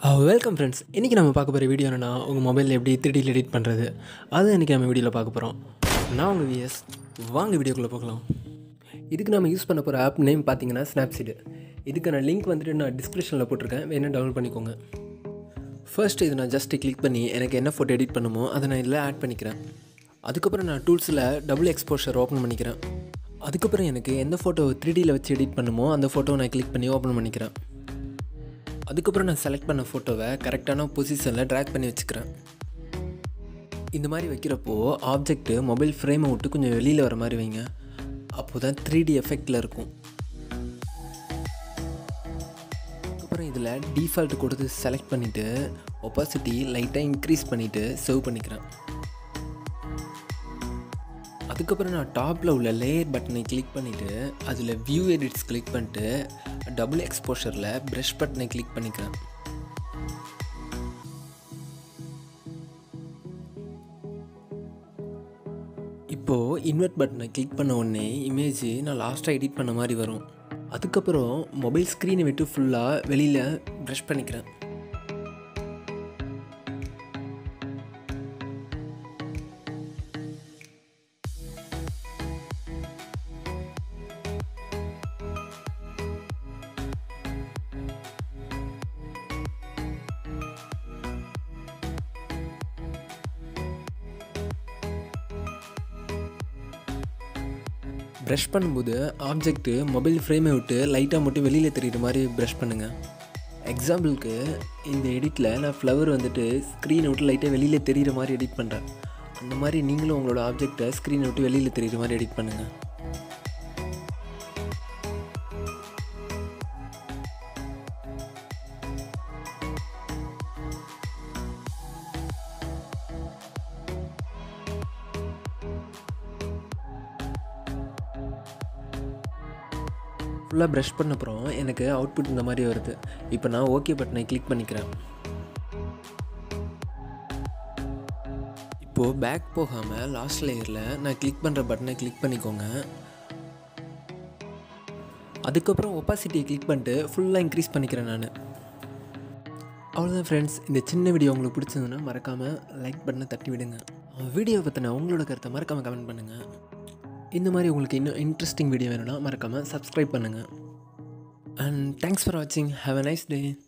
welcome friends இன்றைக்கி நம்ம பார்க்க போகிற வீடியோ என்னென்னா உங்கள் மொபைலில் எப்படி த்ரீடியில் எடிட் பண்ணுறது அது இன்றைக்கி நம்ம வீடியோவில் பார்க்க போகிறோம் நான் உங்கள் விஎஸ் வாங்க வீடியோக்குள்ளே போகலாம் இதுக்கு நம்ம யூஸ் பண்ண போகிற ஆப் நேம் பார்த்தீங்கன்னா ஸ்னாப்சீடு இதுக்கான லிங்க் வந்துட்டு நான் டிஸ்கிரிப்ஷனில் போட்டிருக்கேன் வேணால் டவுன்லோட் பண்ணிக்கோங்க ஃபர்ஸ்ட் இது நான் ஜஸ்ட்டு கிளிக் பண்ணி எனக்கு என்ன ஃபோட்டோ எடிட் பண்ணுமோ அதை நான் இதில் ஆட் பண்ணிக்கிறேன் அதுக்கப்புறம் நான் டூல்ஸில் டபுள் எக்ஸ்போஷர் ஓப்பன் பண்ணிக்கிறேன் அதுக்கப்புறம் எனக்கு எந்த ஃபோட்டோ த்ரீடியில் வச்சு எடிட் பண்ணுமோ அந்த ஃபோட்டோவை நான் கிளிக் பண்ணி ஓப்பன் பண்ணிக்கிறேன் அதுக்கப்புறம் நான் செலக்ட் பண்ண ஃபோட்டோவை கரெக்டான பொசிஷனில் ட்ராக் பண்ணி வச்சுக்கிறேன் இந்த மாதிரி வைக்கிறப்போ ஆப்ஜெக்ட்டு மொபைல் ஃப்ரேமை விட்டு கொஞ்சம் வெளியில் வர மாதிரி வைங்க அப்போ தான் த்ரீ டி எஃபெக்டில் இருக்கும் அதுக்கப்புறம் இதில் டிஃபால்ட் கொடுத்து செலக்ட் பண்ணிவிட்டு ஒப்பாசிட்டி லைட்டாக இன்க்ரீஸ் பண்ணிவிட்டு சேவ் பண்ணிக்கிறேன் அதுக்கப்புறம் நான் டாப்பில் உள்ள லேயர் பட்டனை கிளிக் பண்ணிவிட்டு அதில் வியூ எடிட்ஸ் கிளிக் பண்ணிட்டு டபுள் எக்ஸ்போஷரில் ப்ரஷ் பட்டனை கிளிக் பண்ணிக்கிறேன் இப்போது இன்வெர்ட் பட்டனை கிளிக் பண்ண உடனே இமேஜ் நான் லாஸ்ட்டாக எடிட் பண்ண மாதிரி வரும் அதுக்கப்புறம் மொபைல் ஸ்க்ரீனை விட்டு ஃபுல்லாக வெளியில் ப்ரஷ் பண்ணிக்கிறேன் ப்ரஷ் பண்ணும்போது ஆப்ஜெக்ட்டு மொபைல் ஃப்ரேமை விட்டு லைட்டாக மட்டும் வெளியில் தெரியுற மாதிரி ப்ரஷ் பண்ணுங்கள் எக்ஸாம்பிளுக்கு இந்த எடிட்டில் நான் ஃப்ளவர் வந்துட்டு ஸ்க்ரீனை விட்டு லைட்டாக வெளியில் தெரிகிற மாதிரி எடிட் பண்ணுறேன் அந்த மாதிரி நீங்களும் உங்களோட ஆப்ஜெக்டை ஸ்க்ரீனை விட்டு வெளியில் தெரிகிற மாதிரி எடிட் பண்ணுங்கள் ஃபுல்லாக ப்ரஷ் பண்ண அப்புறம் எனக்கு அவுட்புட் இந்த மாதிரி வருது இப்போ நான் ஓகே பட்டனை கிளிக் பண்ணிக்கிறேன் இப்போது பேக் போகாமல் லாஸ்ட் லேயரில் நான் கிளிக் பண்ணுற பட்டனை கிளிக் பண்ணிக்கோங்க அதுக்கப்புறம் ஒப்பாசிட்டியை கிளிக் பண்ணிட்டு ஃபுல்லாக இன்க்ரீஸ் பண்ணிக்கிறேன் நான் அவ்வளோதான் ஃப்ரெண்ட்ஸ் இந்த சின்ன வீடியோ உங்களுக்கு பிடிச்சதுன்னா மறக்காமல் லைக் பட்டனை தட்டி விடுங்க வீடியோ பற்றின உங்களோட கருத்தை மறக்காமல் கமெண்ட் பண்ணுங்கள் இந்த மாதிரி உங்களுக்கு இன்னும் இன்ட்ரெஸ்டிங் வீடியோ வேணும்னா மறக்காமல் சப்ஸ்கிரைப் பண்ணுங்கள் அண்ட் தேங்க்ஸ் ஃபார் வாட்சிங் ஹாவ் அ நைஸ் டே